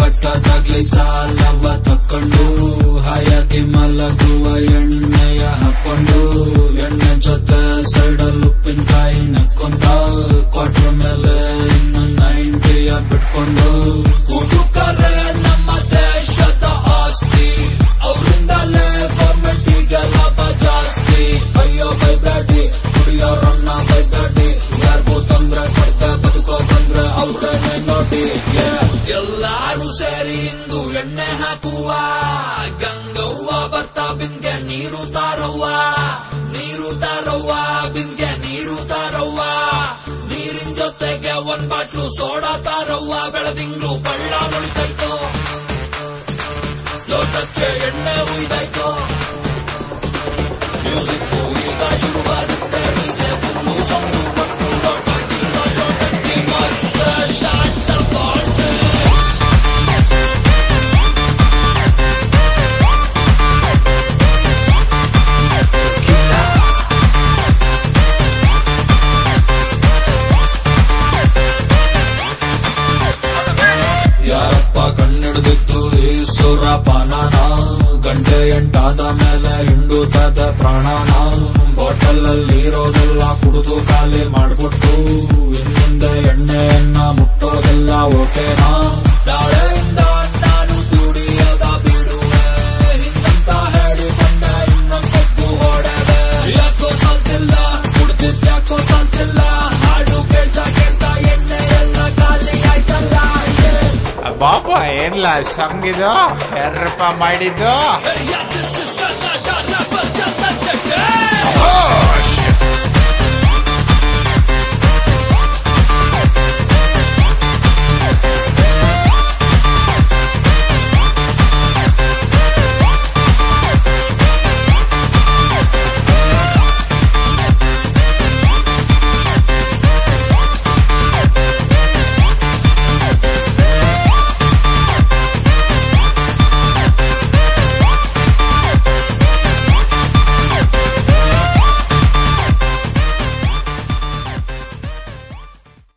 ಕಟ್ಟದಾಗ್ಲಿ ಸಾಲವ ತಕೊಂಡು ಹಾಯಾಗಿ ಮಲಗುವ ಎಣ್ಣೆಯ ಹಾಕೊಂಡು ಎಣ್ಣೆ ಜೊತೆ ಸೈಡಲ್ ಉಪ್ಪಿನಕಾಯಿ ನೆಕ್ಕೊಂತ ಕ್ವಾರ್ಟರ್ ಮೇಲೆ ಇನ್ನು ನೈಂಟಿಯ ಬಿಟ್ಕೊಂಡು ಹುಡುಕರೆ ನಮ್ಮ ದೇಶದ ಆಸ್ತಿ ಅವರಿಂದಲೇ ಗೌರ್ಮೆಂಟಿಗೆ ಲಾಭ ಜಾಸ್ತಿ ಅಯ್ಯೋ ಬೈಬೇಡಿ ಕುಡಿಯೋರನ್ನ ಬೈಬೇಡಿ ಯಾರಿಗೂ ತೊಂದ್ರೆ ಕೊಡ್ತಾ ಬದುಕೋ ತೊಂದ್ರೆ ಅವ್ರನ್ನೇ ನೋಡಿ Yeah. ಎಲ್ಲಾರು ಸೇರಿ ಇಂದು ಎಣ್ಣೆ ಹಾಕುವ ಗಂಗವ್ವ ಬರ್ತಾ ಬಿಂಗೆ ನೀರು ತಾರವ್ವ ನೀರು ತಾರವ್ವ ಬಿಂಗೆ ನೀರು ತಾರವ್ವ ನೀರಿನ ಜೊತೆಗೆ ಒಂದ್ ಬಾಟ್ಲು ಸೋಡಾ ತಾರವ್ವ ಬೆಳದಿಂಗ್ಳು ಬಳ್ಳ ಮುಳಿತೈತೋ ಲೋಟಕ್ಕೆ ಎಣ್ಣೆ ಉಯ್ದಾಯ್ತೋ ಮ್ಯೂಸಿಕ್ ಈಗ ಶುರುವಾಗುತ್ತೆ ಡಿಜೆ ಫುಲ್ಲು ಸೊಂದು ಪಟ್ಟು ಲೋಟ ಈಗ ಶೋಟಕ್ಕೆ ಮತ್ತೆ ಸ್ಟಾರ್ಟ್ ತಗೊಂಡೆ ಯಾರಪ್ಪ ಕಣ್ಣಿಡ್ದಿತ್ತು ಈ ಸುರಪಾನನ ಗಂಟೆ ಎಂಟಾದ ಮೇಲೆ ಹಿಂಡುತ್ತದ ಪ್ರಾಣನ ಬಾಟಲ್ ಅಲ್ಲಿ ಇರೋದೆಲ್ಲ ಕುಡಿದು ಖಾಲಿ ಮಾಡ್ಬಿಟ್ಟು ಇನ್ನುಂದೆ ಎಣ್ಣೆಯನ್ನ ಮುಟ್ಟೋದೆಲ್ಲ ಓಕೆನಾ ನಾಳೆಯಿಂದ ನಾನು ದುಡಿಯದ ಬಿಡುವೆ ಹಿಂಗಂತ ಹೇಳಿ ಬಂದ ಇನ್ನೊಂದು ಪೆಗ್ಗು ಹೊಡೆದೆ ಯಾಕೋ ಸಾಲ್ತಿಲ್ಲ ಕುಡ್ದಿದ್ ಯಾಕೋ ಸಾಲ್ತಿಲ್ಲ ಹಾಡು ಕೇಳ್ತಾ ಕೇಳ್ತಾ ಎಣ್ಣೆ ಎಲ್ಲ ಖಾಲಿ ಆಯ್ತಲ್ಲ Yeah. ಬಾಬಾ ಏನ್ಲ ಸಂಗಿದು ಯಾರಪ್ಪ ಮಾಡಿದ್ದು Yeah, this is the